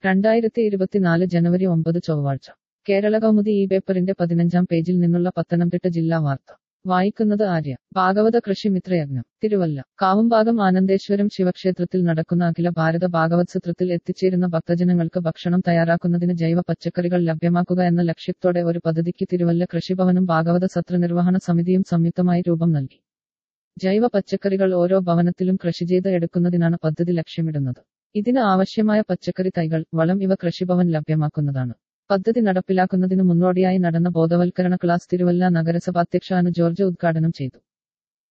രണ്ടായിരത്തി ഇരുപത്തിനാല് ജനുവരി ഒമ്പത് ചൊവ്വാഴ്ച കേരള കൗമുദി ഈ പേപ്പറിന്റെ പതിനഞ്ചാം പേജിൽ നിന്നുള്ള പത്തനംതിട്ട ജില്ലാ വാർത്ത വായിക്കുന്നത് ആര്യ ഭാഗവത കൃഷി മിത്രയജ്ഞം തിരുവല്ല കാവുംഭാഗം ആനന്ദേശ്വരം ശിവക്ഷേത്രത്തിൽ നടക്കുന്ന അഖില ഭാരത ഭാഗവത് സത്രത്തിൽ എത്തിച്ചേരുന്ന ഭക്തജനങ്ങൾക്ക് ഭക്ഷണം തയ്യാറാക്കുന്നതിന് ജൈവ പച്ചക്കറികൾ ലഭ്യമാക്കുക എന്ന ലക്ഷ്യത്തോടെ ഒരു പദ്ധതിക്ക് തിരുവല്ല കൃഷിഭവനും ഭാഗവത സത്ര നിർവഹണ സമിതിയും സംയുക്തമായി രൂപം നൽകി ജൈവ പച്ചക്കറികൾ ഓരോ ഭവനത്തിലും കൃഷി ചെയ്ത് എടുക്കുന്നതിനാണ് പദ്ധതി ലക്ഷ്യമിടുന്നത് ഇതിന് ആവശ്യമായ പച്ചക്കറി തൈകൾ വളം ഇവ കൃഷിഭവൻ ലഭ്യമാക്കുന്നതാണ് പദ്ധതി നടപ്പിലാക്കുന്നതിനു മുന്നോടിയായി നടന്ന ബോധവൽക്കരണ ക്ലാസ് തിരുവല്ല നഗരസഭാധ്യക്ഷ അനു ജോർജ് ഉദ്ഘാടനം ചെയ്തു